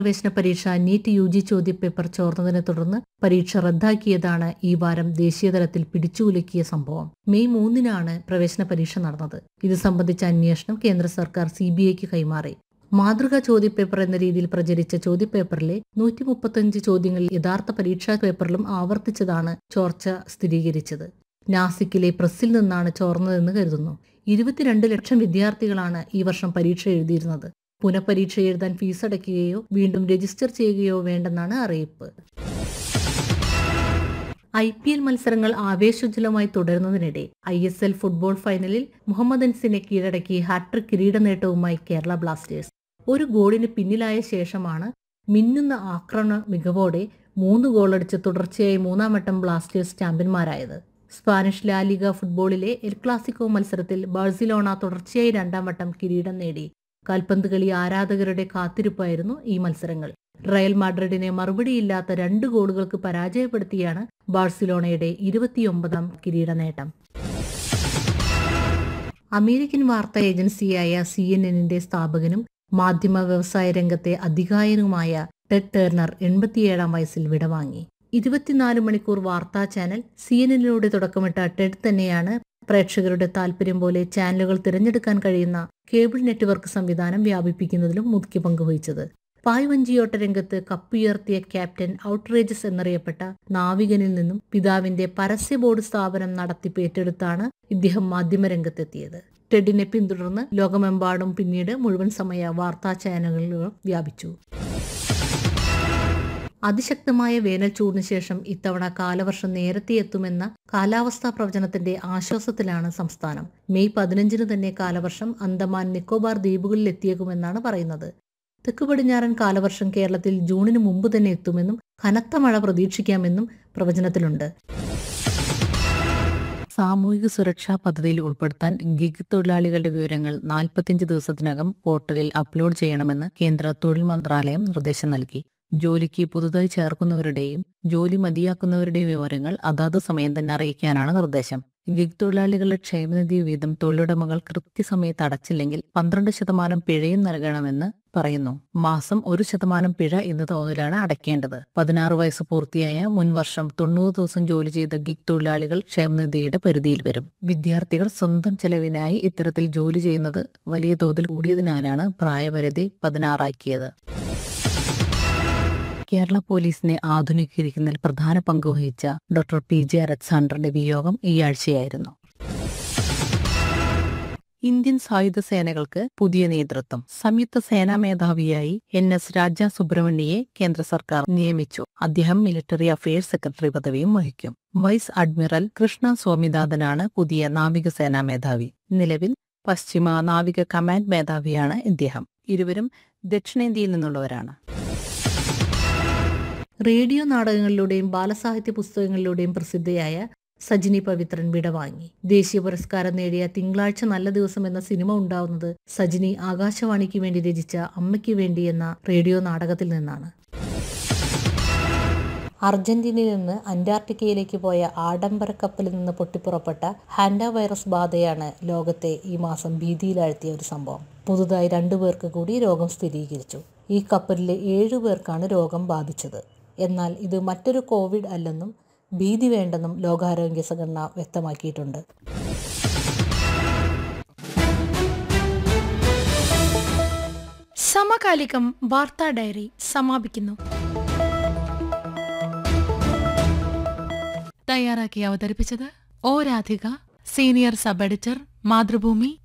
പ്രവേശന പരീക്ഷ NEET U G ചോദ്യപേപ്പർ ചോർന്നതിനെ തുടർന്ന് പരീക്ഷ റദ്ദാക്കിയതാണ് ഈ വാരം ദേശീയതലത്തിൽ പിടിച്ചുകുലുക്കിയ സംഭവം മെയ് മൂന്നിനാണ് പ്രവേശന പരീക്ഷ നടന്നത് ഇത് സംബന്ധിച്ച അന്വേഷണം കേന്ദ്ര സർക്കാർ സി ബി ഐക്ക് കൈമാറി മാതൃകാ ചോദ്യപേപ്പർ എന്ന രീതിയിൽ പ്രചരിച്ച ചോദ്യപേപ്പറിലെ നൂറ്റി മുപ്പത്തഞ്ച് ചോദ്യങ്ങൾ യഥാർത്ഥ പരീക്ഷാ പേപ്പറിലും ആവർത്തിച്ചതാണ് ചോർച്ച സ്ഥിരീകരിച്ചത് നാസിക്കിലെ പ്രസ്സിൽ നിന്നാണ് ചോർന്നതെന്ന് കരുതുന്നു ഇരുപത്തിരണ്ട് ലക്ഷം വിദ്യാർത്ഥികളാണ് ഈ വർഷം പരീക്ഷ എഴുതിയിരുന്നത് പുനഃപരീക്ഷ എഴുതാൻ ഫീസ് അടയ്ക്കുകയോ വീണ്ടും രജിസ്റ്റർ ചെയ്യുകയോ വേണ്ടെന്നാണ് അറിയിപ്പ് ഐ പി എൽ മത്സരങ്ങൾ ആവേശോജ്വലമായി തുടരുന്നതിനിടെ ഐ എസ് എൽ ഫുട്ബോൾ ഫൈനലിൽ മുഹമ്മദൻസിനെ കീഴടക്കി ഹാട്രിക് കിരീട നേട്ടവുമായി കേരള ബ്ലാസ്റ്റേഴ്സ് ഒരു ഗോളിന് പിന്നിലായ ശേഷമാണ് മിന്നുന്ന ആക്രമണ മികവോടെ മൂന്ന് ഗോളടിച്ച് തുടർച്ചയായി മൂന്നാം വട്ടം ബ്ലാസ്റ്റേഴ്സ് ചാമ്പ്യന്മാരായത് സ്പാനിഷ് ലാലിഗ ഫുട്ബോളിലെ എൽ ക്ലാസിക്കോ മത്സരത്തിൽ ബാഴ്സിലോണ തുടർച്ചയായി രണ്ടാം വട്ടം കിരീടം നേടി കാൽപന്ത് കളി ആരാധകരുടെ കാത്തിരിപ്പായിരുന്നു ഈ മത്സരങ്ങൾ റയൽ മാഡ്രിഡിനെ മറുപടിയില്ലാത്ത രണ്ട് ഗോളുകൾക്ക് പരാജയപ്പെടുത്തിയാണ് ബാഴ്സിലോണയുടെ ഇരുപത്തിയൊമ്പതാം കിരീട നേട്ടം അമേരിക്കൻ വാർത്താ ഏജൻസിയായ സി എൻ എന്നിന്റെ സ്ഥാപകനും മാധ്യമ വ്യവസായ രംഗത്തെ അധികായനുമായ ടെഡ് ടേർണർ എൺപത്തിയേഴാം വയസ്സിൽ വിടവാങ്ങി ഇരുപത്തിനാല് മണിക്കൂർ വാർത്താ ചാനൽ സി എൻ എന്നിലൂടെ തുടക്കമിട്ട ടെഡ് തന്നെയാണ് പ്രേക്ഷകരുടെ താല്പര്യം പോലെ ചാനലുകൾ തിരഞ്ഞെടുക്കാൻ കഴിയുന്ന കേബിൾ നെറ്റ്വർക്ക് സംവിധാനം വ്യാപിപ്പിക്കുന്നതിലും മുഖ്യ പങ്കുവഹിച്ചത് പായ്വഞ്ചിയോട്ട രംഗത്ത് കപ്പുയർത്തിയ ക്യാപ്റ്റൻ ഔട്ട്റേജസ് എന്നറിയപ്പെട്ട നാവികനിൽ നിന്നും പിതാവിന്റെ പരസ്യ ബോർഡ് സ്ഥാപനം നടത്തിപ്പ് ഏറ്റെടുത്താണ് ഇദ്ദേഹം മാധ്യമരംഗത്തെത്തിയത് ടെഡിനെ പിന്തുടർന്ന് ലോകമെമ്പാടും പിന്നീട് മുഴുവൻ സമയ വാർത്താ ചാനലുകൾ വ്യാപിച്ചു അതിശക്തമായ വേനൽ ചൂടിന് ശേഷം ഇത്തവണ കാലവർഷം നേരത്തെ എത്തുമെന്ന കാലാവസ്ഥാ പ്രവചനത്തിന്റെ ആശ്വാസത്തിലാണ് സംസ്ഥാനം മെയ് പതിനഞ്ചിന് തന്നെ കാലവർഷം അന്തമാൻ നിക്കോബാർ ദ്വീപുകളിൽ എത്തിയേക്കുമെന്നാണ് പറയുന്നത് തെക്ക് പടിഞ്ഞാറൻ കാലവർഷം കേരളത്തിൽ ജൂണിന് മുമ്പ് തന്നെ എത്തുമെന്നും കനത്ത മഴ പ്രതീക്ഷിക്കാമെന്നും പ്രവചനത്തിലുണ്ട് സാമൂഹിക സുരക്ഷാ പദ്ധതിയിൽ ഉൾപ്പെടുത്താൻ ഗിഗ് തൊഴിലാളികളുടെ വിവരങ്ങൾ നാൽപ്പത്തിയഞ്ച് ദിവസത്തിനകം പോർട്ടലിൽ അപ്ലോഡ് ചെയ്യണമെന്ന് കേന്ദ്ര തൊഴിൽ മന്ത്രാലയം നിർദ്ദേശം നൽകി ജോലിക്ക് പുതുതായി ചേർക്കുന്നവരുടെയും ജോലി മതിയാക്കുന്നവരുടെയും വിവരങ്ങൾ അതാത് സമയം തന്നെ അറിയിക്കാനാണ് നിർദ്ദേശം ഗിഗ് തൊഴിലാളികളുടെ ക്ഷേമനിധി വീതം തൊഴിലുടമകൾ കൃത്യസമയത്ത് അടച്ചില്ലെങ്കിൽ പന്ത്രണ്ട് ശതമാനം പിഴയും നൽകണമെന്ന് പറയുന്നു മാസം ഒരു ശതമാനം പിഴ എന്ന തോതിലാണ് അടയ്ക്കേണ്ടത് പതിനാറ് വയസ്സ് പൂർത്തിയായ മുൻ വർഷം തൊണ്ണൂറ് ദിവസം ജോലി ചെയ്ത ഗിഗ് തൊഴിലാളികൾ ക്ഷേമനിധിയുടെ പരിധിയിൽ വരും വിദ്യാർത്ഥികൾ സ്വന്തം ചെലവിനായി ഇത്തരത്തിൽ ജോലി ചെയ്യുന്നത് വലിയ തോതിൽ കൂടിയതിനാലാണ് പ്രായപരിധി പതിനാറാക്കിയത് കേരള പോലീസിനെ ആധുനീകരിക്കുന്നതിൽ പ്രധാന പങ്ക് വഹിച്ച ഡോക്ടർ പി ജെ അലക്സാണ്ടറിന്റെ വിയോഗം ഈ ആഴ്ചയായിരുന്നു ഇന്ത്യൻ സായുധ സേനകൾക്ക് പുതിയ നേതൃത്വം സംയുക്ത സേനാ മേധാവിയായി എൻ എസ് രാജ സുബ്രഹ്മണ്യയെ കേന്ദ്ര സർക്കാർ നിയമിച്ചു അദ്ദേഹം മിലിറ്ററി അഫയേഴ്സ് സെക്രട്ടറി പദവിയും വഹിക്കും വൈസ് അഡ്മിറൽ കൃഷ്ണ സ്വാമിനാഥനാണ് പുതിയ നാവികസേനാ മേധാവി നിലവിൽ പശ്ചിമ നാവിക കമാൻഡ് മേധാവിയാണ് ഇദ്ദേഹം ഇരുവരും ദക്ഷിണേന്ത്യയിൽ നിന്നുള്ളവരാണ് റേഡിയോ നാടകങ്ങളിലൂടെയും ബാലസാഹിത്യ പുസ്തകങ്ങളിലൂടെയും പ്രസിദ്ധയായ സജിനി പവിത്രൻ വിടവാങ്ങി ദേശീയ പുരസ്കാരം നേടിയ തിങ്കളാഴ്ച നല്ല ദിവസം എന്ന സിനിമ ഉണ്ടാവുന്നത് സജിനി ആകാശവാണിക്ക് വേണ്ടി രചിച്ച അമ്മയ്ക്ക് വേണ്ടി എന്ന റേഡിയോ നാടകത്തിൽ നിന്നാണ് അർജന്റീനയിൽ നിന്ന് അന്റാർട്ടിക്കയിലേക്ക് പോയ ആഡംബര കപ്പലിൽ നിന്ന് പൊട്ടിപ്പുറപ്പെട്ട ഹാൻഡ വൈറസ് ബാധയാണ് ലോകത്തെ ഈ മാസം ഭീതിയിലാഴ്ത്തിയ ഒരു സംഭവം പുതുതായി രണ്ടു പേർക്ക് കൂടി രോഗം സ്ഥിരീകരിച്ചു ഈ കപ്പലിലെ ഏഴു പേർക്കാണ് രോഗം ബാധിച്ചത് എന്നാൽ ഇത് മറ്റൊരു കോവിഡ് അല്ലെന്നും ഭീതി വേണ്ടെന്നും ലോകാരോഗ്യ സംഘടന വ്യക്തമാക്കിയിട്ടുണ്ട് സമകാലികം വാർത്താ ഡയറി സമാപിക്കുന്നു തയ്യാറാക്കി അവതരിപ്പിച്ചത് O Radhika senior sub editor Mathrubhumi